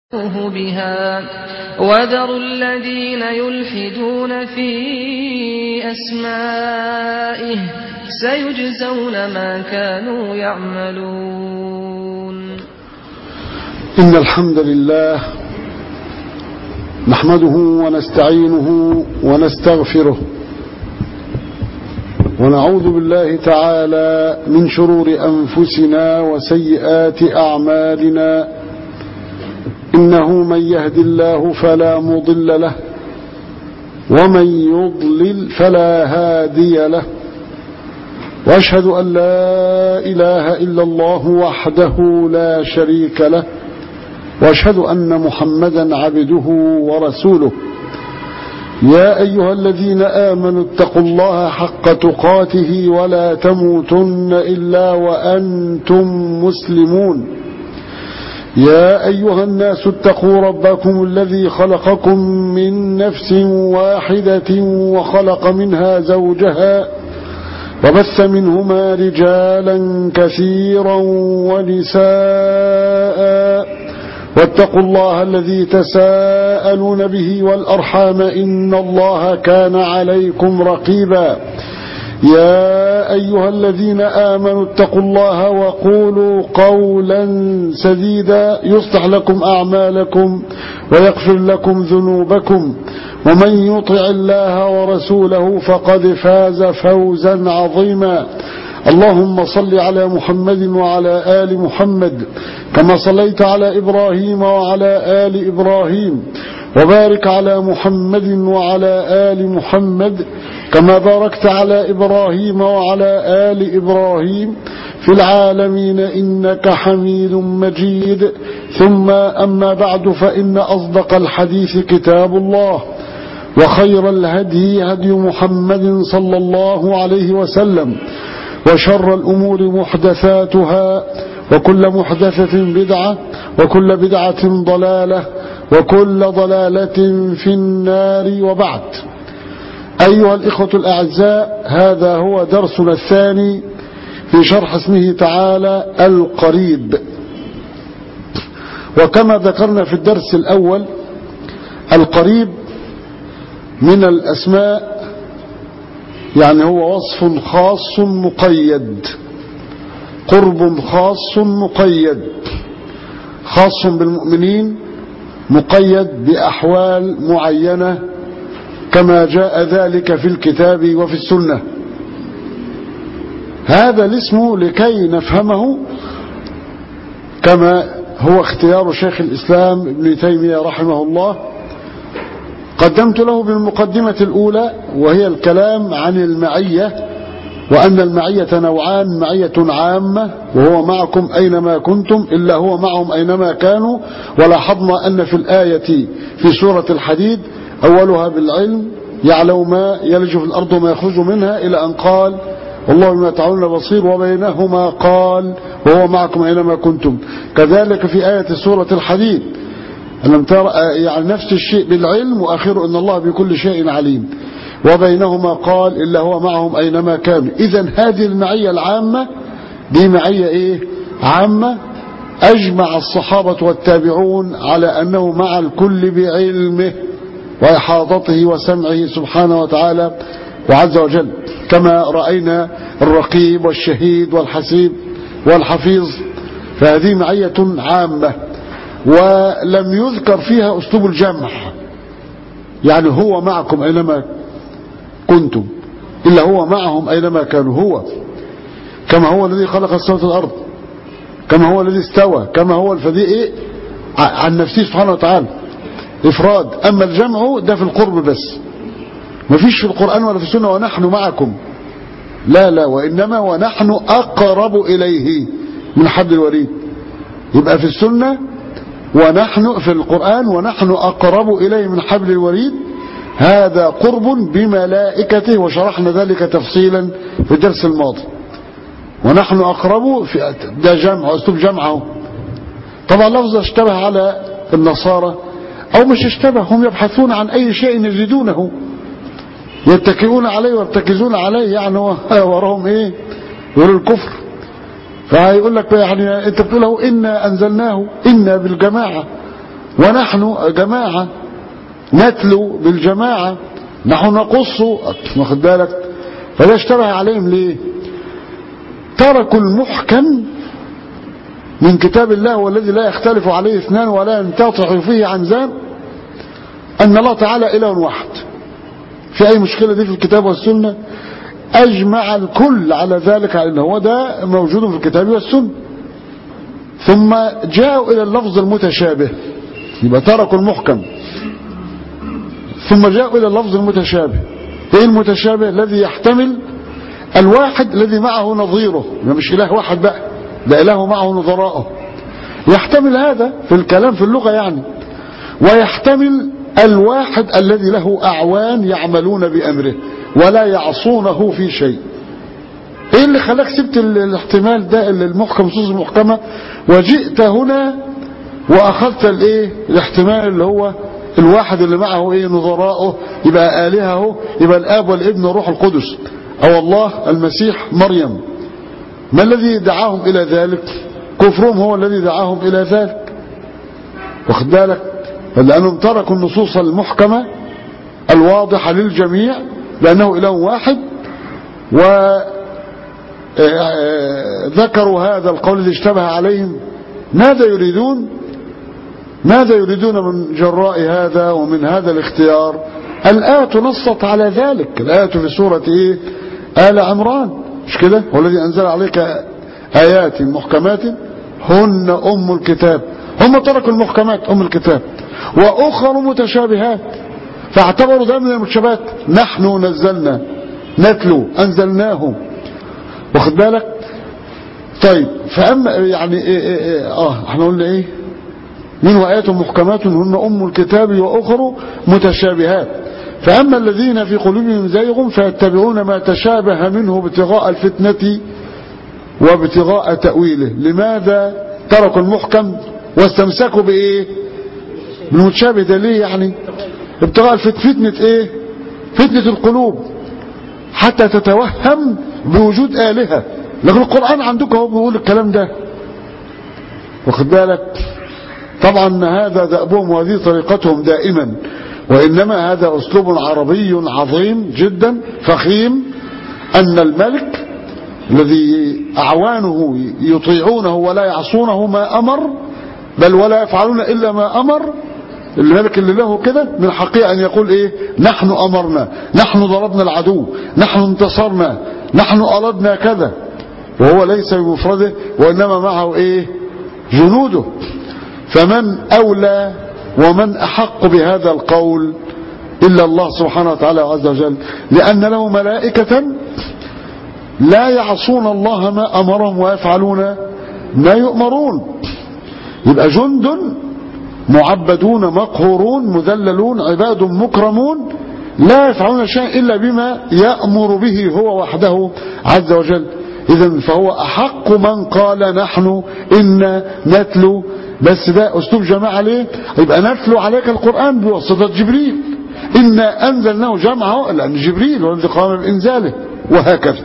بها وذروا الذين يلحدون في أسمائه سيجزون ما كانوا يعملون إن الحمد لله نحمده ونستعينه ونستغفره ونعوذ بالله تعالى من شرور أنفسنا وسيئات أعمالنا إنه من يهد الله فلا مضل له ومن يضلل فلا هادي له وأشهد أن لا إله إلا الله وحده لا شريك له وأشهد أن محمدا عبده ورسوله يا أيها الذين آمنوا اتقوا الله حق تقاته ولا تموتن إلا وأنتم مسلمون يا أيها الناس اتقوا ربكم الذي خلقكم من نفس واحدة وخلق منها زوجها وبث منهما رجالا كثيرا ونساء واتقوا الله الذي تساءلون به والأرحام إن الله كان عليكم رقيبا يا أيها الذين آمنوا اتقوا الله وقولوا قولا سديدا يصلح لكم أعمالكم ويغفر لكم ذنوبكم ومن يطع الله ورسوله فقد فاز فوزا عظيما اللهم صل على محمد وعلى آل محمد كما صليت على إبراهيم وعلى آل إبراهيم وبارك على محمد وعلى آل محمد كما باركت على إبراهيم وعلى آل إبراهيم في العالمين إنك حميد مجيد ثم أما بعد فإن أصدق الحديث كتاب الله وخير الهدي هدي محمد صلى الله عليه وسلم وشر الأمور محدثاتها وكل محدثة بدعة وكل بدعة ضلالة وكل ضلالة في النار وبعد أيها الإخوة الأعزاء هذا هو درسنا الثاني في شرح اسمه تعالى القريب وكما ذكرنا في الدرس الأول القريب من الأسماء يعني هو وصف خاص مقيد قرب خاص مقيد خاص بالمؤمنين مقيد بأحوال معينة كما جاء ذلك في الكتاب وفي السنة هذا الاسم لكي نفهمه كما هو اختيار شيخ الإسلام ابن تيمية رحمه الله قدمت له بالمقدمة الأولى وهي الكلام عن المعية وأن المعية نوعان معية عامة وهو معكم أينما كنتم إلا هو معهم أينما كانوا ولاحظنا أن في الآية في سورة الحديد أولها بالعلم يعلم ما يلج في الأرض وما يخرج منها إلى أن قال والله بما تعملون بصير وبينهما قال وهو معكم أينما كنتم كذلك في آية سورة الحديد ألم ترى يعني نفس الشيء بالعلم وآخره أن الله بكل شيء عليم وبينهما قال إلا هو معهم أينما كانوا إذا هذه المعية العامة دي معية إيه عامة أجمع الصحابة والتابعون على أنه مع الكل بعلمه وإحاطته وسمعه سبحانه وتعالى وعز وجل كما رأينا الرقيب والشهيد والحسيب والحفيظ فهذه معية عامة ولم يذكر فيها أسلوب الجمع يعني هو معكم أينما كنتم إلا هو معهم أينما كانوا هو كما هو الذي خلق السماوات والأرض كما هو الذي استوى كما هو الفدي إيه عن نفسه سبحانه وتعالى إفراد أما الجمع ده في القرب بس ما فيش في القرآن ولا في السنة ونحن معكم لا لا وإنما ونحن أقرب إليه من حبل الوريد يبقى في السنة ونحن في القرآن ونحن أقرب إليه من حبل الوريد هذا قرب بملائكته وشرحنا ذلك تفصيلا في الدرس الماضي ونحن أقرب في ده جمع أسلوب جمعه طبعا لفظ اشتبه على النصارى أو مش اشتبه هم يبحثون عن أي شيء يجدونه يتكئون عليه ويرتكزون عليه يعني وراهم ايه يقولوا الكفر فهيقول لك يعني انت بتقول له إنا أنزلناه إنا بالجماعة ونحن جماعة نتلو بالجماعة نحن نقص واخد بالك فده اشتبه عليهم ليه تركوا المحكم من كتاب الله والذي لا يختلف عليه اثنان ولا ينتطع فيه عنزان أن الله تعالى إله واحد في أي مشكلة دي في الكتاب والسنة أجمع الكل على ذلك على أنه هو ده موجود في الكتاب والسنة ثم جاءوا إلى اللفظ المتشابه يبقى تركوا المحكم ثم جاءوا إلى اللفظ المتشابه إيه المتشابه الذي يحتمل الواحد الذي معه نظيره مش إله واحد بقى ده إله معه نظراءه يحتمل هذا في الكلام في اللغة يعني ويحتمل الواحد الذي له أعوان يعملون بأمره ولا يعصونه في شيء ايه اللي خلاك سبت الاحتمال ده المحكم نصوص المحكمة وجئت هنا واخذت الايه الاحتمال اللي هو الواحد اللي معه ايه نظراءه يبقى آلهه يبقى الاب والابن والروح القدس او الله المسيح مريم ما الذي دعاهم الى ذلك كفرهم هو الذي دعاهم الى ذلك واخد بالك لانهم تركوا النصوص المحكمة الواضحة للجميع لانه اله واحد و ذكروا هذا القول الذي اشتبه عليهم ماذا يريدون ماذا يريدون من جراء هذا ومن هذا الاختيار الآية نصت على ذلك الآية في سورة إيه آل عمران مش كده والذي أنزل عليك آيات محكمات هن أم الكتاب هم تركوا المحكمات أم الكتاب وأخر متشابهات فاعتبروا ده من المتشابهات نحن نزلنا نتلو أنزلناه واخد بالك طيب فأما يعني إيه إيه إيه آه احنا قلنا ايه منه آيات محكمات هن أم الكتاب وأخر متشابهات فأما الذين في قلوبهم زيغ فيتبعون ما تشابه منه ابتغاء الفتنة وابتغاء تأويله لماذا تركوا المحكم واستمسكوا بإيه بالمتشابه ده ليه يعني ابتغاء فتنة ايه فتنة القلوب حتى تتوهم بوجود آلهة لكن القرآن عندك هو بيقول الكلام ده واخد بالك طبعا هذا دأبهم وهذه طريقتهم دائما وإنما هذا أسلوب عربي عظيم جدا فخيم أن الملك الذي أعوانه يطيعونه ولا يعصونه ما أمر بل ولا يفعلون إلا ما أمر الملك اللي له كده من حقه أن يقول إيه نحن أمرنا نحن ضربنا العدو نحن انتصرنا نحن أردنا كذا وهو ليس بمفرده وإنما معه إيه جنوده فمن أولى ومن أحق بهذا القول إلا الله سبحانه وتعالى عز وجل لأن له ملائكة لا يعصون الله ما أمرهم ويفعلون ما يؤمرون يبقى جند معبدون مقهورون مذللون عباد مكرمون لا يفعلون شيئا إلا بما يأمر به هو وحده عز وجل إذا فهو أحق من قال نحن إن نتلو بس ده أسلوب جماعة ليه يبقى نتلو عليك القرآن بواسطة جبريل إنا أنزلناه جمعه لأن جبريل هو الذي قام بإنزاله وهكذا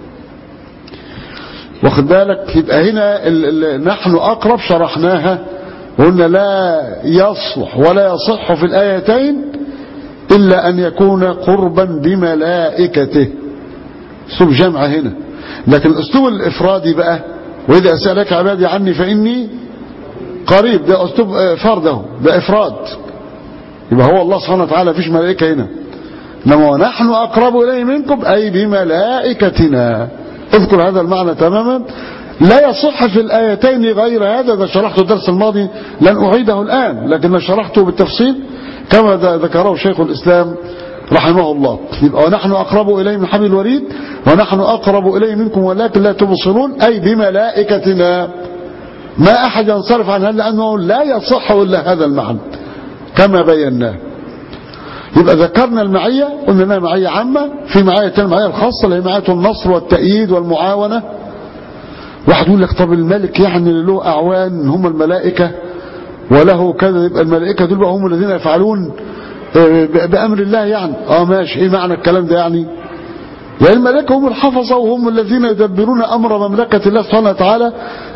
واخد بالك يبقى هنا ال ال نحن أقرب شرحناها قلنا لا يصلح ولا يصح في الآيتين إلا أن يكون قربا بملائكته أسلوب جمع هنا لكن الأسلوب الإفرادي بقى وإذا أسألك عبادي عني فإني قريب ده أسلوب فرده ده إفراد يبقى هو الله سبحانه وتعالى فيش ملائكة هنا إنما ونحن أقرب إليه منكم أي بملائكتنا اذكر هذا المعنى تماما لا يصح في الآيتين غير هذا ده شرحته الدرس الماضي لن أعيده الآن لكن شرحته بالتفصيل كما ذكره شيخ الإسلام رحمه الله يبقى ونحن أقرب إليه من حبل الوريد ونحن أقرب إليه منكم ولكن لا تبصرون أي بملائكتنا ما أحد ينصرف عن هذا لأنه لا يصح إلا هذا المعنى كما بيناه يبقى ذكرنا المعية قلنا انها معية عامة في معية المعية الخاصة اللي هي معية النصر والتأييد والمعاونة واحد يقول لك طب الملك يعني اللي له أعوان هم الملائكة وله كذا يبقى الملائكة دول بقى هم الذين يفعلون بأمر الله يعني اه ماشي ايه معنى الكلام ده يعني يعني الملائكة هم الحفظة وهم الذين يدبرون أمر مملكة الله سبحانه وتعالى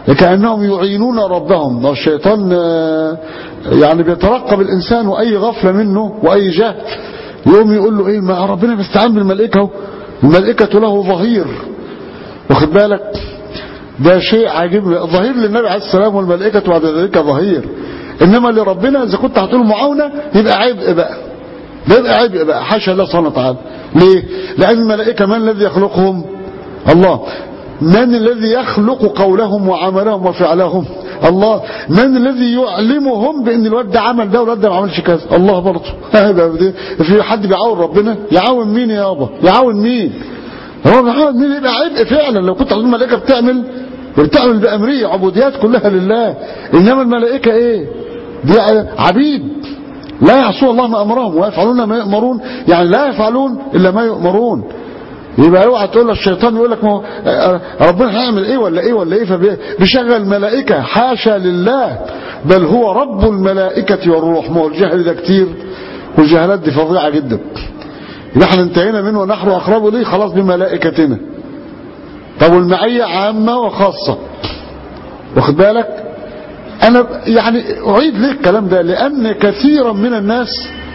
كأنهم يعينون ربهم والشيطان آه، يعني بيترقب الإنسان وأي غفلة منه وأي جهل يقوم يقول له إيه ما ربنا بيستعان بالملائكة اهو. الملائكة له ظهير واخد بالك ده شيء عجيب ظهير للنبي عليه السلام والملائكة بعد ذلك ظهير إنما لربنا إذا كنت هتقول معاونة يبقى عبء بقى ده يبقى عبء بقى حاشا الله سبحانه وتعالى ليه؟ لأن الملائكة من الذي يخلقهم؟ الله من الذي يخلق قولهم وعملهم وفعلهم الله من الذي يعلمهم بان الواد ده عمل ده والواد ده ما عملش كذا الله برضه في حد بيعاون ربنا يعاون مين يابا يعاون مين هو بيعاون مين يبقى عبء فعلا لو كنت الملائكه بتعمل بتعمل بامريه عبوديات كلها لله انما الملائكه ايه دي عبيد لا يعصون الله ما امرهم ويفعلون ما يؤمرون يعني لا يفعلون الا ما يؤمرون يبقى اوعى تقول الشيطان يقول لك ما هو ربنا هيعمل ايه ولا ايه ولا ايه فبيشغل ملائكه حاشا لله بل هو رب الملائكه والروح ما هو الجهل ده كتير والجهالات دي فظيعه جدا يبقى احنا انتهينا منه ونحن اقرب ليه خلاص بملائكتنا طب والمعيه عامه وخاصه واخد بالك انا يعني اعيد ليه الكلام ده لان كثيرا من الناس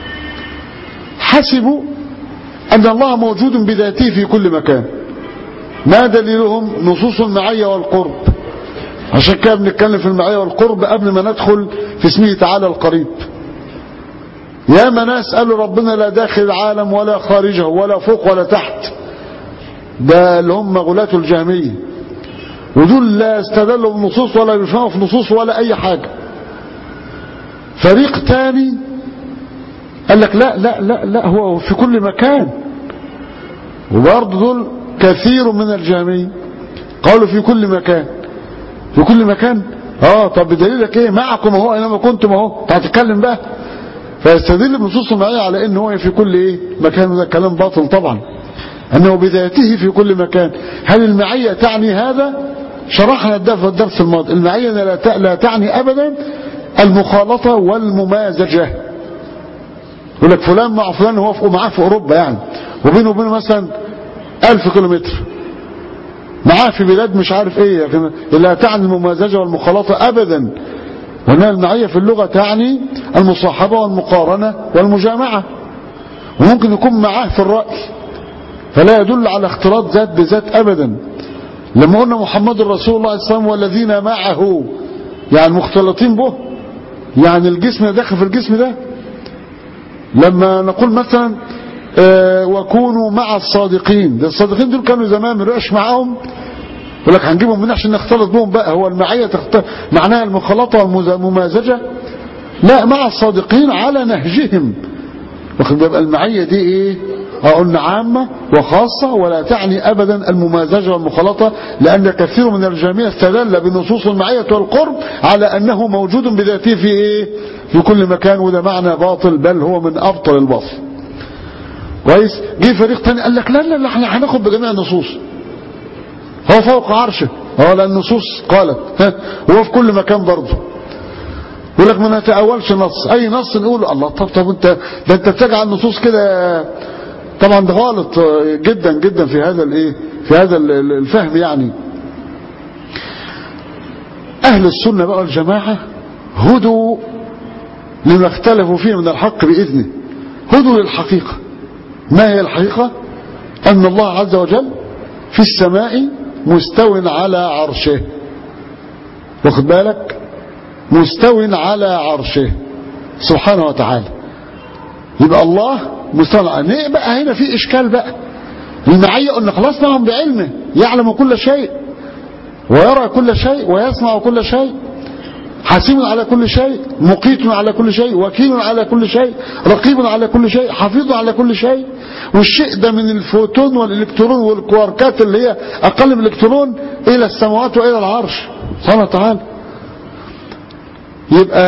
حسبوا أن الله موجود بذاته في كل مكان ما دليلهم نصوص المعية والقرب عشان كده بنتكلم في المعية والقرب قبل ما ندخل في اسمه تعالى القريب يا ناس قالوا ربنا لا داخل العالم ولا خارجه ولا فوق ولا تحت ده اللي هم غلاة الجهمية ودول لا استدلوا بنصوص ولا بيفهموا في نصوص ولا أي حاجة فريق تاني قال لك لا لا لا لا هو في كل مكان وبرضه دول كثير من الجهمية قالوا في كل مكان في كل مكان اه طب بدليلك ايه معكم اهو اينما كنتم اهو انت هتتكلم بقى فيستدل بنصوص المعية على ان هو في كل ايه مكان وده كلام باطل طبعا انه بذاته في كل مكان هل المعية تعني هذا شرحنا ده في الدرس الماضي المعية لا لا تعني ابدا المخالطة والممازجة يقول لك فلان مع فلان هو معاه في اوروبا يعني وبينه وبينه مثلا ألف كيلومتر معاه في بلاد مش عارف ايه لكن لا تعني الممازجة والمخالطة ابدا وانها المعية في اللغة تعني المصاحبة والمقارنة والمجامعة وممكن يكون معاه في الرأي فلا يدل على اختلاط ذات بذات ابدا لما قلنا محمد رسول الله صلى الله عليه وسلم والذين معه يعني مختلطين به يعني الجسم داخل في الجسم ده لما نقول مثلا آه وكونوا مع الصادقين ده الصادقين دول كانوا زمان ما نبقاش معاهم يقول لك هنجيبهم من عشان نختلط بهم بقى هو المعية تخت... معناها المخالطة والممازجة لا مع الصادقين على نهجهم واخد بالك المعية دي ايه قلنا عامة وخاصة ولا تعني أبدا الممازجة والمخالطة لأن كثير من الجميع استدل بنصوص المعية والقرب على أنه موجود بذاته في إيه في كل مكان وده معنى باطل بل هو من أبطل الباطل كويس جه فريق تاني قال لك لا لا لا احنا هناخد بجميع النصوص هو فوق عرشه هو لأن النصوص قالت ها وهو في كل مكان برضه يقول لك ما نتأولش نص أي نص نقول الله طب طب أنت ده أنت بتجعل النصوص كده طبعا ده غلط جدا جدا في هذا الايه في هذا الفهم يعني أهل السنة بقى الجماعة هدوا لما اختلفوا فيه من الحق بإذنه هدوا للحقيقة ما هي الحقيقة أن الله عز وجل في السماء مستو على عرشه واخد بالك مستو على عرشه سبحانه وتعالى يبقى الله مستوى على بقى هنا في إشكال بقى المعية قلنا خلاص معهم بعلمه يعلم كل شيء ويرى كل شيء ويسمع كل شيء حسيب على كل شيء مقيت على كل شيء وكيل على كل شيء رقيب على كل شيء حفيظ على كل شيء والشيء ده من الفوتون والإلكترون والكواركات اللي هي أقل من الإلكترون إلى السماوات وإلى العرش سبحانه وتعالى يبقى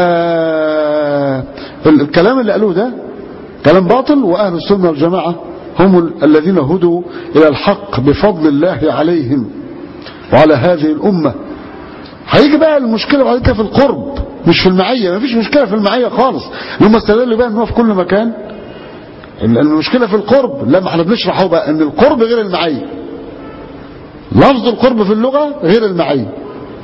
الكلام اللي قالوه ده كلام باطل وأهل السنة والجماعة هم الذين هدوا إلى الحق بفضل الله عليهم وعلى هذه الأمة هيجي بقى المشكلة بعد كده في القرب مش في المعية ما فيش مشكلة في المعية خالص لما استدلوا بقى ان هو في كل مكان المشكلة في القرب لما احنا بنشرحه بقى ان القرب غير المعية لفظ القرب في اللغة غير المعية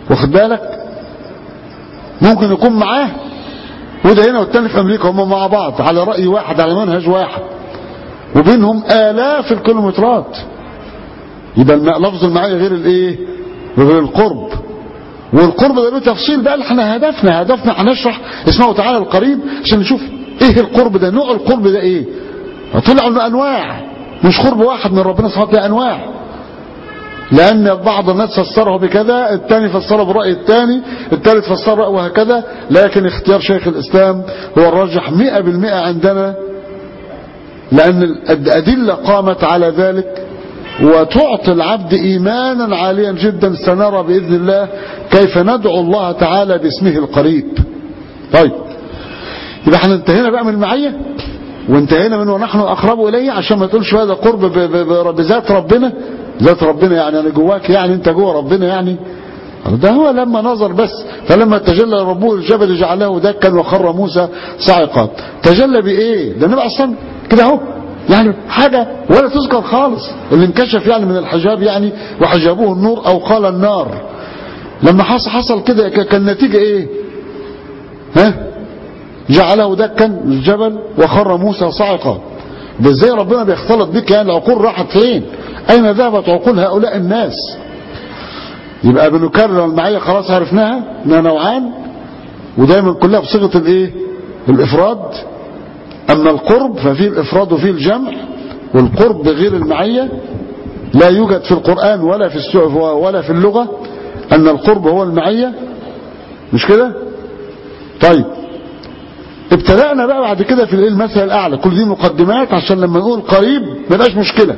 واخد بالك ممكن يكون معاه وده هنا والتاني في امريكا هم مع بعض على رأي واحد على منهج واحد وبينهم آلاف الكيلومترات يبقى الم- لفظ المعية غير الايه غير القرب والقرب ده له تفصيل بقى احنا هدفنا هدفنا هنشرح اسمه تعالى القريب عشان نشوف ايه القرب ده نوع القرب ده ايه طلعوا له انواع مش قرب واحد من ربنا سبحانه وتعالى انواع لأن بعض الناس فسره بكذا الثاني فسره برأي الثاني الثالث فسره وهكذا لكن اختيار شيخ الإسلام هو الراجح مئة بالمئة عندنا لأن الأدلة قامت على ذلك وتعطي العبد إيمانا عاليا جدا سنرى بإذن الله كيف ندعو الله تعالى باسمه القريب طيب يبقى احنا انتهينا بقى من المعية وانتهينا من ونحن أقرب إليه عشان ما تقولش هذا قرب ب- ب- ب- بذات ربنا ذات ربنا يعني أنا جواك يعني أنت جوا ربنا يعني ده هو لما نظر بس فلما تجلى ربه الجبل جعله دكا وخر موسى صاعقا تجلى بإيه ده النبي أصلا كده اهو يعني حاجة ولا تذكر خالص اللي انكشف يعني من الحجاب يعني وحجابوه النور أو قال النار لما حصل حصل كده ك- كان النتيجة إيه ها جعله دكا الجبل وخر موسى صاعقا ده ازاي ربنا بيختلط بك يعني العقول راحت فين اين ذهبت عقول هؤلاء الناس يبقى بنكرر المعية خلاص عرفناها انها نوعان ودايما كلها بصيغة الايه الافراد اما القرب ففيه الافراد وفيه الجمع والقرب بغير المعية لا يوجد في القرآن ولا في السو- ولا في اللغة ان القرب هو المعية مش كده طيب ابتدأنا بقى بعد كده في الايه المثل الاعلى كل دي مقدمات عشان لما نقول قريب ما يبقاش مشكلة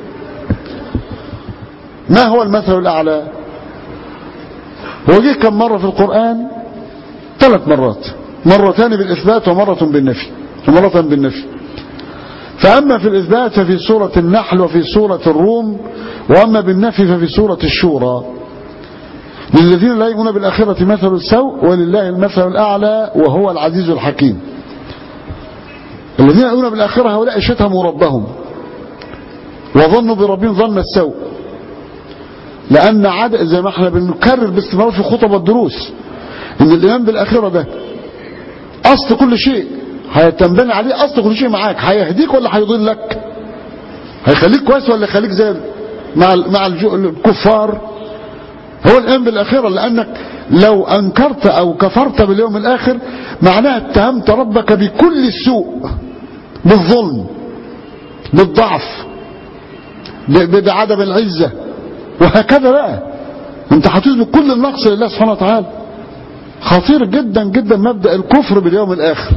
ما هو المثل الاعلى هو جه كم مرة في القرآن ثلاث مرات مرتان بالإثبات ومرة بالنفي ومرة بالنفي فأما في الإثبات ففي سورة النحل وفي سورة الروم وأما بالنفي ففي سورة الشورى للذين لا يؤمنون بالآخرة مثل السوء ولله المثل الأعلى وهو العزيز الحكيم الذين يؤمنون بالآخرة هؤلاء شتموا ربهم وظنوا بربهم ظن السوء لأن عد زي ما احنا بنكرر باستمرار في خطب الدروس ان الإيمان بالآخرة ده أصل كل شيء هيتنبني عليه أصل كل شيء معاك هيهديك ولا هيضلك هيخليك كويس ولا يخليك زي مع ال- مع الجو- الكفار هو الإيمان بالآخرة لأنك لو أنكرت أو كفرت باليوم الآخر معناها اتهمت ربك بكل السوء بالظلم بالضعف ب- ب- بعدم العزة وهكذا بقى انت هتثبت كل النقص لله سبحانه وتعالى خطير جدا جدا مبدأ الكفر باليوم الآخر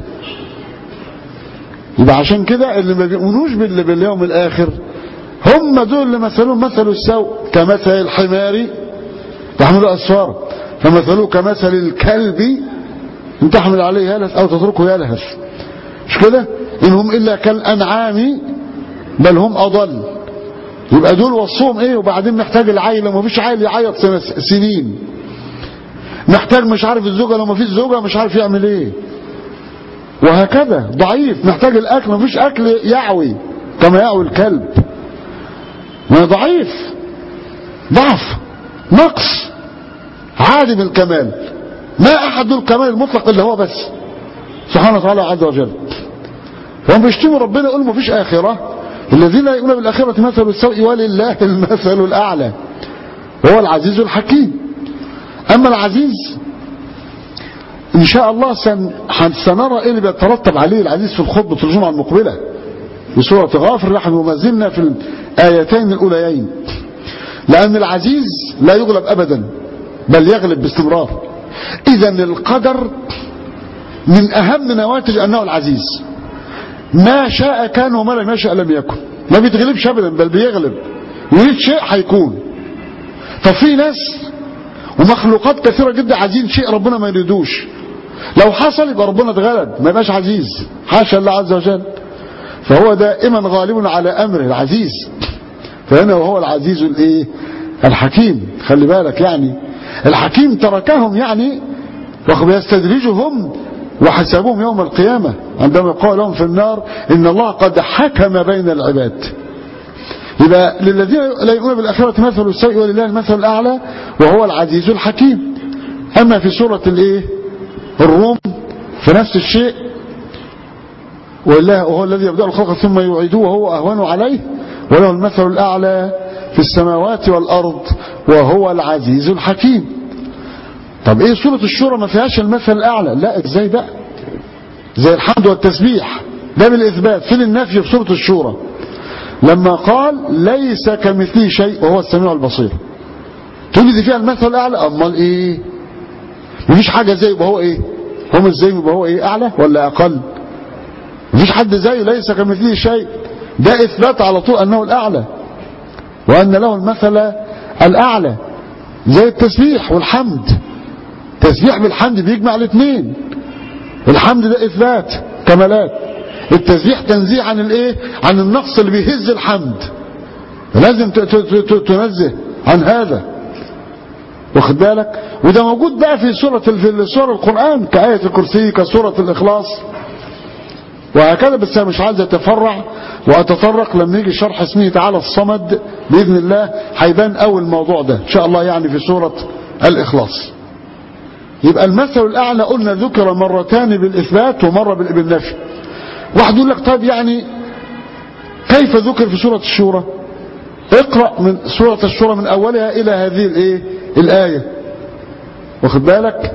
يبقى عشان كده اللي ما بيؤمنوش بال- باليوم الآخر هم دول اللي مثلهم مثل السوء كمثل الحمار تحمل أسفار فمثلوه كمثل الكلب ان تحمل عليه يلهث أو تتركه يلهث مش كده إنهم إلا كالأنعام بل هم أضل يبقى دول وصوهم ايه وبعدين محتاج العيل لو ما فيش عيل يعيط سنة سنين محتاج مش عارف الزوجة لو ما فيش زوجة مش عارف يعمل ايه وهكذا ضعيف محتاج الاكل ما فيش اكل يعوي كما يعوي الكلب ما ضعيف ضعف نقص عادم الكمال ما احد ذو الكمال المطلق الا هو بس سبحانه وتعالى عز وجل هم بيشتموا ربنا يقولوا ما فيش اخره الذين لا يؤمنون بالآخرة مثل السوء ولله المثل الأعلى وهو العزيز الحكيم أما العزيز إن شاء الله سن... سنرى إيه اللي بيترتب عليه العزيز في الخطبة الجمعة المقبلة بسورة غافر نحن وما زلنا في الآيتين الأوليين لأن العزيز لا يغلب أبدا بل يغلب باستمرار إذا القدر من أهم نواتج أنه العزيز ما شاء كان وما لم يشاء لم يكن ما بيتغلبش ابدا بل بيغلب يريد شيء هيكون ففي ناس ومخلوقات كثيرة جدا عايزين شيء ربنا ما يريدوش لو حصل يبقى ربنا اتغلب ما يبقاش عزيز حاشا الله عز وجل فهو دائما غالب على امره العزيز فهنا وهو العزيز الايه الحكيم خلي بالك يعني الحكيم تركهم يعني ويستدرجهم وحسابهم يوم القيامة عندما قال لهم في النار إن الله قد حكم بين العباد يبقى للذين لا يؤمنون بالآخرة مثل السيء ولله المثل الأعلى وهو العزيز الحكيم أما في سورة الإيه الروم في نفس الشيء والله وهو الذي يبدأ الخلق ثم يعيده وهو أهون عليه وله المثل الأعلى في السماوات والأرض وهو العزيز الحكيم طب ايه سورة الشورى ما فيهاش المثل الأعلى لا ازاي بقى زي الحمد والتسبيح ده بالإثبات فين النفي في سورة الشورى لما قال ليس كمثله شيء وهو السميع البصير تجد فيها المثل الأعلى أمال إيه مفيش حاجة زيه يبقى هو إيه هو مش زيه يبقى هو إيه أعلى ولا أقل مفيش حد زيه ليس كمثله شيء ده إثبات على طول أنه الأعلى وأن له المثل الأعلى زي التسبيح والحمد تسبيح بالحمد بيجمع الاثنين الحمد ده إثبات كمالات التسبيح تنزيه عن الايه عن النقص اللي بيهز الحمد لازم تنزه عن هذا واخد بالك وده موجود بقى في سورة في سورة القرآن كآية الكرسي كسورة الإخلاص وهكذا بس أنا مش عايز أتفرع وأتطرق لما يجي شرح اسمه تعالى الصمد بإذن الله هيبان أول الموضوع ده إن شاء الله يعني في سورة الإخلاص يبقى المثل الأعلى قلنا ذكر مرتان بالإثبات ومرة بالنفي واحد يقول لك طيب يعني كيف ذكر في سورة الشورى اقرأ من سورة الشورى من أولها إلى هذه الإيه الآية واخد بالك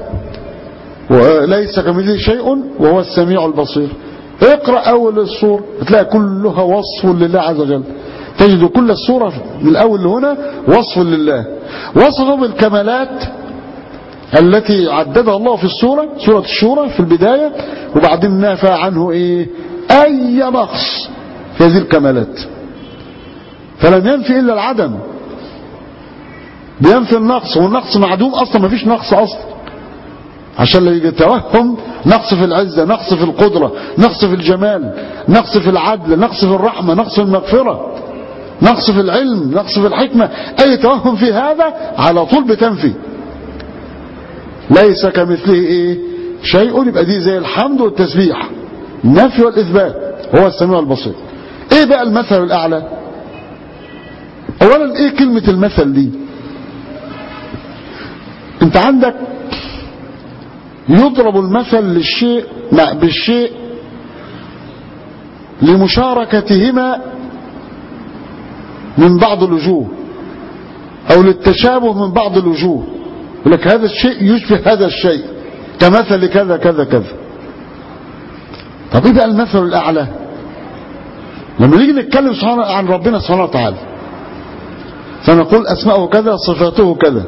وليس كمثله شيء وهو السميع البصير اقرأ أول السورة تلاقي كلها وصف لله عز وجل تجد كل السورة من الأول لهنا وصف لله وصفه بالكمالات التي عددها الله في السورة سورة الشورى في البداية وبعدين نافى عنه ايه اي نقص في هذه الكمالات فلم ينفي الا العدم بينفي النقص والنقص معدوم اصلا ما فيش نقص اصلا عشان لا يتوهم نقص في العزة نقص في القدرة نقص في الجمال نقص في العدل نقص في الرحمة نقص في المغفرة نقص في العلم نقص في الحكمة اي توهم في هذا على طول بتنفي ليس كمثله ايه شيء يبقى دي زي الحمد والتسبيح النفي والاثبات هو السميع البصير ايه بقى المثل الاعلى اولا ايه كلمة المثل دي انت عندك يضرب المثل للشيء بالشيء لمشاركتهما من بعض الوجوه او للتشابه من بعض الوجوه يقول لك هذا الشيء يشبه هذا الشيء كمثل كذا كذا كذا طب ايه بقى المثل الاعلى لما نيجي نتكلم سبحانه عن ربنا سبحانه وتعالى فنقول اسماءه كذا صفاته كذا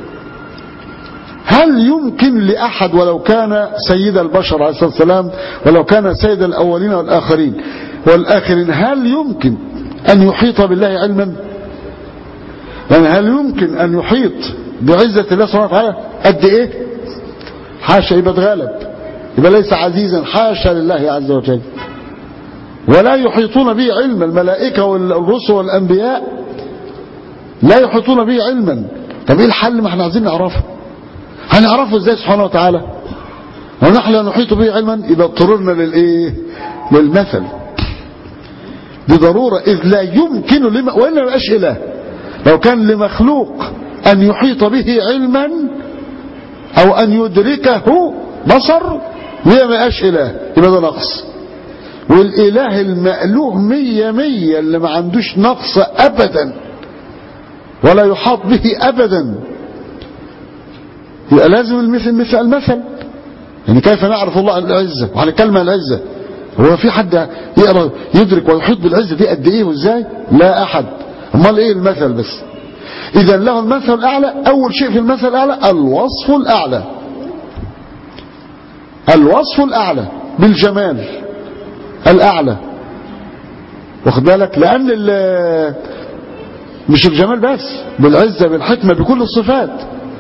هل يمكن لأحد ولو كان سيد البشر عليه الصلاة والسلام ولو كان سيد الأولين والآخرين والآخرين هل يمكن أن يحيط بالله علما يعني هل يمكن أن يحيط بعزة الله سبحانه وتعالى قد إيه حاشا يبقى اتغلب يبقى ليس عزيزا حاشا لله عز وجل ولا يحيطون به علما الملائكة والرسل والأنبياء لا يحيطون به علما طب ايه الحل ما احنا عايزين نعرفه هنعرفه ازاي سبحانه وتعالى ونحن لا نحيط به علما يبقى اضطررنا للايه للمثل بضرورة إذ لا يمكن لما وإلا ما يبقاش إله لو كان لمخلوق أن يحيط به علما أو أن يدركه بصر وهي ما يبقاش إله يبقى ده نقص والإله المألوه مية مية اللي ما عندوش نقص أبدا ولا يحاط به أبدا يبقى لازم المثل مثل المثل يعني كيف نعرف الله العزة وهنتكلم عن العزة هو في حد يقرأ يدرك ويحيط بالعزة دي قد ايه وازاي لا احد امال ايه المثل بس اذا له المثل الاعلى اول شيء في المثل الاعلى الوصف الاعلى الوصف الاعلى بالجمال الاعلى واخد بالك لان مش الجمال بس بالعزة بالحكمة بكل الصفات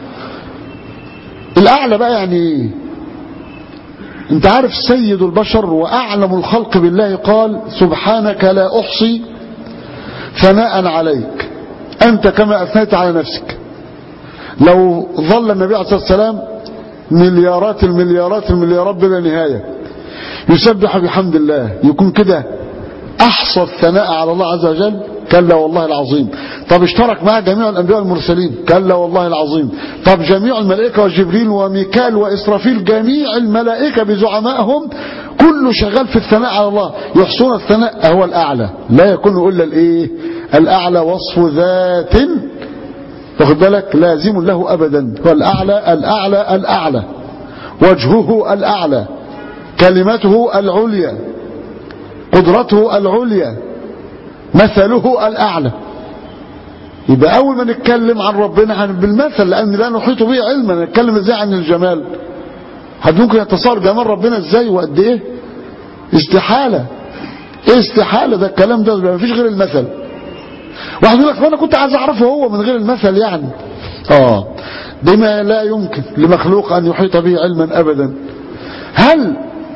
الاعلى بقى يعني ايه انت عارف سيد البشر واعلم الخلق بالله قال سبحانك لا احصي ثناء عليك انت كما اثنيت على نفسك لو ظل النبي عليه الصلاه والسلام مليارات المليارات المليارات بلا نهايه يسبح بحمد الله يكون كده احصى الثناء على الله عز وجل كلا والله العظيم طب اشترك معه جميع الأنبياء والمرسلين كلا والله العظيم طب جميع الملائكة وجبريل وميكال وإسرافيل جميع الملائكة بزعمائهم كله شغال في الثناء على الله يحصون الثناء هو الأعلى لا يكون إلا الإيه الأعلى وصف ذات واخد بالك لازم له أبدا هو الأعلى الأعلى الأعلى وجهه الأعلى كلمته العليا قدرته العليا مثله الأعلى يبقى أول ما نتكلم عن ربنا عن بالمثل لأن لا نحيط به علما نتكلم ازاي عن الجمال حد ممكن يتصور جمال ربنا ازاي وقد ايه استحالة ايه استحالة ده الكلام ده ما فيش غير المثل واحد يقول لك انا كنت عايز اعرفه هو من غير المثل يعني اه بما لا يمكن لمخلوق ان يحيط به علما ابدا هل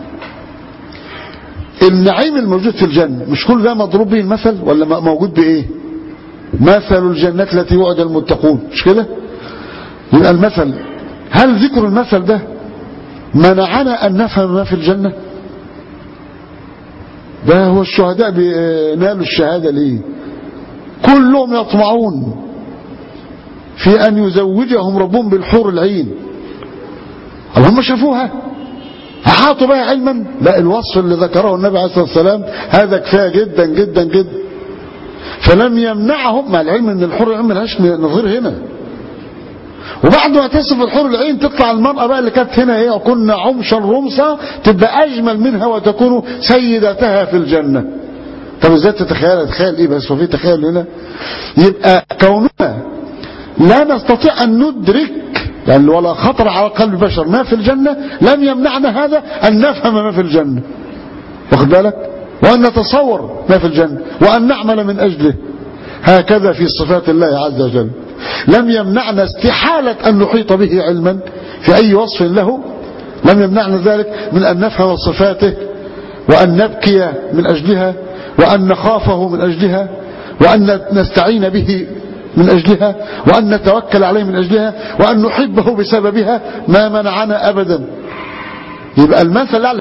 النعيم الموجود في الجنة مش كل ده مضروب به المثل ولا موجود بايه مثل الجنة التي وعد المتقون مش كده يبقى المثل هل ذكر المثل ده منعنا ان نفهم ما في الجنة ده هو الشهداء نالوا الشهادة ليه كلهم يطمعون في أن يزوجهم ربهم بالحور العين هل هم شافوها أحاطوا بها علما لا الوصف اللي ذكره النبي عليه الصلاة والسلام هذا كفاية جدا جدا جدا فلم يمنعهم مع العلم ان الحور العين ملهاش نظير هنا وبعد ما تصف الحور العين تطلع المرأة بقى اللي كانت هنا هي وكنا عمشا رمصة تبقى أجمل منها وتكون سيدتها في الجنة طب ازاي تتخيل تخيل ايه بس وفي تخيل هنا يبقى كوننا لا نستطيع ان ندرك يعني ولا خطر على قلب بشر ما في الجنة لم يمنعنا هذا ان نفهم ما في الجنة واخد بالك وان نتصور ما في الجنة وان نعمل من اجله هكذا في صفات الله عز وجل لم يمنعنا استحالة ان نحيط به علما في اي وصف له لم يمنعنا ذلك من ان نفهم صفاته وان نبكي من اجلها وأن نخافه من أجلها وأن نستعين به من أجلها وأن نتوكل عليه من أجلها وأن نحبه بسببها ما منعنا أبدا يبقى المثل